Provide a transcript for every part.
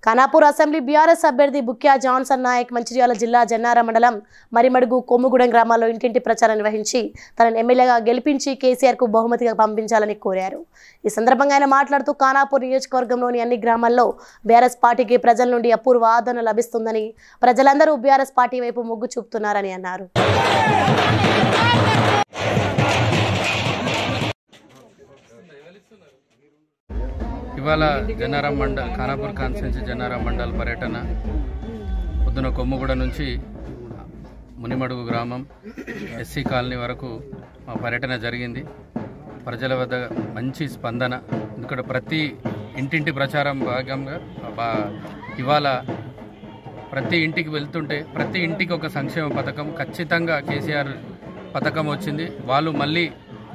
Khanapur assembly BRS అభ్యర్థి Bukya Johnson Naik Mancherial జిల్లా జన్నార మండలం మరిమడుగు కొమ్ముగూడెం గ్రామాల్లో ఇంటింటి ప్రచారం నిర్వహించి తనను ఎమ్మెల్యేగా గెలిపించి కేసీఆర్ కు బహుమతిగా పంపించాలని కోరారు ఈ సందర్భంగా ఆయన మాట్లాడుతూ ఖానాపూర్ నియోజకవర్గంలోని అన్ని గ్రామాల్లో బీఆర్ఎస్ పార్టీకి ప్రజల నుండి అపూర్వ ఆదరణ లభిస్తుందని ప్రజలందరూ బీఆర్ఎస్ పార్టీ వైపు మొగ్గు చూపుతున్నారని అన్నారు ఇవాళ జన్నారం మండల్ ఖానాపూర్ కాన్స్టిట్యున్సీ జన్నారం మండల్ పర్యటన పొద్దున కొమ్ముగూడ నుంచి మునిమడుగు గ్రామం ఎస్సీ కాలనీ వరకు మా పర్యటన జరిగింది ప్రజల వద్ద మంచి స్పందన ఎందుకంటే ప్రతి ఇంటింటి ప్రచారం భాగంగా బా ఇవాళ ప్రతి ఇంటికి వెళ్తుంటే ప్రతి ఇంటికి ఒక సంక్షేమ పథకం ఖచ్చితంగా కేసీఆర్ పథకం వచ్చింది వాళ్ళు మళ్ళీ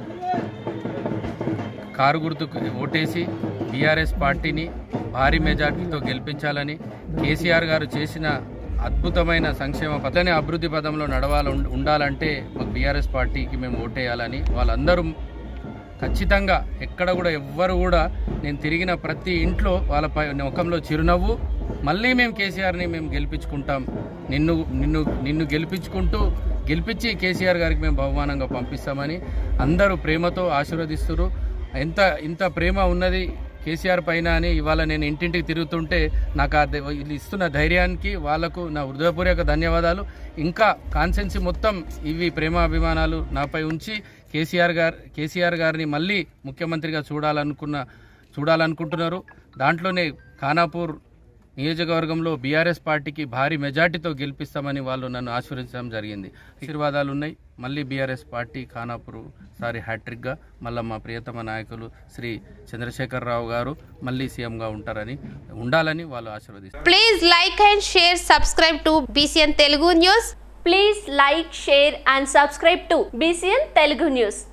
కారు గుర్తుకు ఓటేసి బీఆర్ఎస్ పార్టీని భారీ మెజార్టీతో గెలిపించాలని కేసీఆర్ గారు చేసిన అద్భుతమైన సంక్షేమ పథనే అభివృద్ధి పదంలో నడవాలి ఉండ- ఉండాలంటే మాకు బీఆర్ఎస్ పార్టీకి మేము ఓటేయాలని వాళ్ళందరూ ఖచ్చితంగా ఎక్కడ కూడా ఎవ్వరు కూడా నేను తిరిగిన ప్రతి ఇంట్లో వాళ్ళ పై ముఖంలో చిరునవ్వు మళ్ళీ మేము కేసీఆర్ని మేము గెలిపించుకుంటాం నిన్ను నిన్ను నిన్ను గెలిపించుకుంటూ గెలిపించి కేసీఆర్ గారికి మేము బహుమానంగా పంపిస్తామని అందరూ ప్రేమతో ఆశీర్వదిస్తున్నారు ఎంత ఇంత ప్రేమ ఉన్నది కేసీఆర్ పైన అని ఇవాళ నేను ఇంటింటికి తిరుగుతుంటే నాకు ఆ ధై- వీళ్ళు ఇస్తున్న ధైర్యానికి వాళ్లకు నా హృదయపూర్వక ధన్యవాదాలు ఇంకా కాన్సెన్సీ మొత్తం ఇవి ప్రేమాభిమానాలు నాపై ఉంచి కేసీఆర్ గారు కేసీఆర్ గారిని మళ్ళీ ముఖ్యమంత్రిగా చూడాలనుకున్న చూడాలనుకుంటున్నారు దాంట్లోనే ఖానాపూర్ నియోజకవర్గంలో బీఆర్ఎస్ పార్టీకి భారీ మెజార్టీతో గెలిపిస్తామని వాళ్ళు నన్ను ఆశీర్వదించడం జరిగింది ఆశీర్వాదాలు ఉన్నాయి మళ్ళీ బీఆర్ఎస్ పార్టీ ఖానాపూర్ సారి హ్యాట్రిక్గా మళ్ళీ మా ప్రియతమ నాయకులు శ్రీ చంద్రశేఖరరావు గారు మళ్ళీ సీఎంగా ఉంటారని ఉండాలని వాళ్ళు ఆశీర్వదిస్తారు Please like and share, subscribe to BCN Telugu News. Please like, share and subscribe to BCN Telugu News.